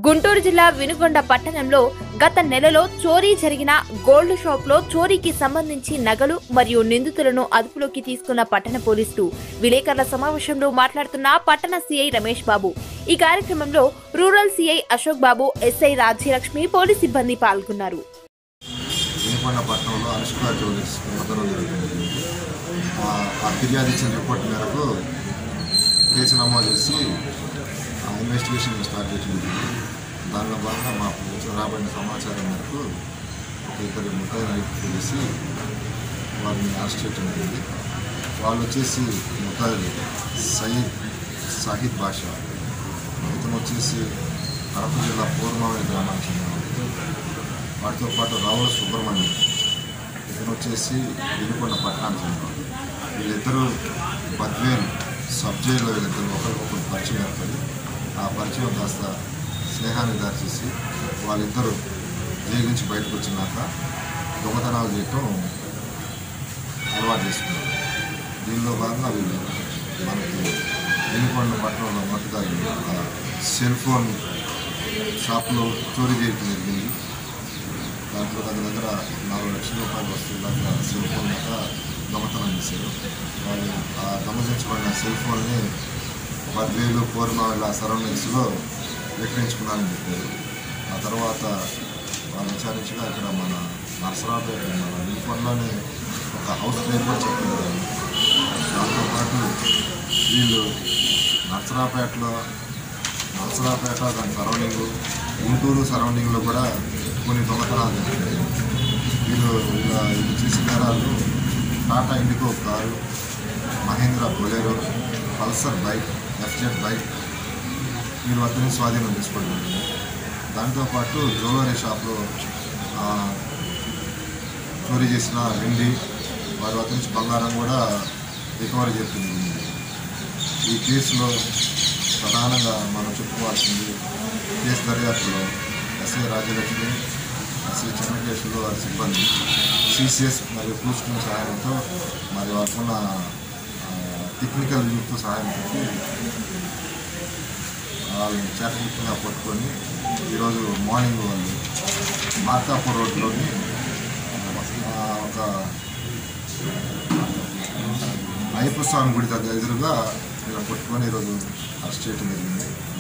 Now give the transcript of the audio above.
గుంటూరు జిల్లా వినుగొండ పట్టణంలో గత నెలలో చోరీ జరిగిన గోల్డ్ షాప్ లో చోరీకి సంబంధించి నగలు మరియు నిందితులను అదుపులోకి తీసుకున్న పట్టణ పోలీసులు విలేకరుల సమావేశంలో మాట్లాడుతున్న పట్టణ సీఐ రమేష్ బాబు ఈ కార్యక్రమంలో rural CI Ashok Babu SI Rajyalakshmi police సిబ్బంది పాల్గొన్నారు వినుకొండ పట్టణంలో అనుష్క జ్యువెలర్స్ దొంగతనం జరిగింది ఆ- ఆ ఫిర్యాదు ఇచ్చిన రిపోర్ట్ మేరకు కేసు నమోదు చేసి ఆ ఇన్వెస్టిగేషన్ స్టార్ట్ చేసింది దానిలో భాగంగా మాకు వచ్చిన రాబడిన సమాచారం మేరకు ఒక ఇద్దరు ముద్దాయిని ఐడెంటిఫై చేసి వారిని అరెస్ట్ చేయడం జరిగింది వాళ్ళు వచ్చేసి ముద్దాయిలు సయీద్ సాహిద్ బాషా ఇతను వచ్చేసి కడప జిల్లా పూర్వమావరి గ్రామానికి చెందినవాడు వాటితో పాటు రావుల సుబ్రహ్మణ్యం ఇతను వచ్చేసి వినుకొండ పట్టణానికి చెందినవాడు వీళ్ళిద్దరూ బద్వేల్ సబ్ జైల్లో వీళ్ళిద్దరు ఒకరికొకరు పరిచయం ఏర్పడి ఆ పరిచయం కాస్త స్నేహాన్ని దారిచేసి వాళ్ళిద్దరూ జైలు నుంచి బయటకు వచ్చినాక దొంగతనాలు చేయటం అలవాటు చేసుకున్నారు దీనిలో భాగంగా వీళ్ళు మనకి వినుకొండ పట్టణంలో మొదటగా ఒక సెల్ ఫోన్ షాప్లో చోరీ చేయటం జరిగింది దాంట్లో దగ్గర దగ్గర నాలుగు లక్షల రూపాయల వస్తువుల దాకా సెల్ ఫోన్ దాకా దొంగతనం చేశారు వాళ్ళు ఆ దొంగతించబడిన సెల్ ఫోన్ని పదివేలు పూర్ణాల సరౌండింగ్స్లో విక్రయించుకున్నారని చెప్పారు ఆ తర్వాత వాళ్ళు విచారించగా ఇక్కడ మన నర్సరాపేట మన వినుకొండలోనే ఒక హౌస్ పేరు కూడా చెప్పారు దాంతోపాటు వీళ్ళు నర్సరాపేటలో నర్సరాపేట దాని సరౌండింగ్ గుంటూరు సరౌండింగ్లో కూడా కొన్ని దొంగతనాలు జరిగాయి వీళ్ళు ఇలా ఇది చేసిన నేరాలు Tata Indigo car Mahindra Bolero Pulsar bike FZ bike వీళ్ళ వద్ద నుంచి స్వాధీనం తీసుకోవడం జరిగింది దాంతోపాటు జ్యువెలరీ షాప్లో ఆ, చోరీ చేసిన వెండి వారి వద్ద నుంచి బంగారం కూడా రికవరీ చేస్తుంది ఈ కేసులో ప్రధానంగా మనం చెప్పుకోవాల్సింది కేసు దర్యాప్తులో ఎస్ఐ రాజ్యలక్ష్మి ఎస్ఐ చెన్నకేశ్వరు వారి సిబ్బంది సిసిఎస్ మరియు క్లూస్ టీమ్ సహాయంతో మరి వారికున్న టెక్నికల్ యూత్ సహాయంతో వాళ్ళని చేతముఖ్యంగా పట్టుకొని ఈరోజు మార్నింగ్ వాళ్ళు మార్కాపూర్ రోడ్లోని ఆ, ఒక అయ్యప్ప స్వామి గుడి దగ్గర ఎదురుగా ఇలా పట్టుకొని ఈరోజు అరెస్ట్ చేయడం జరిగింది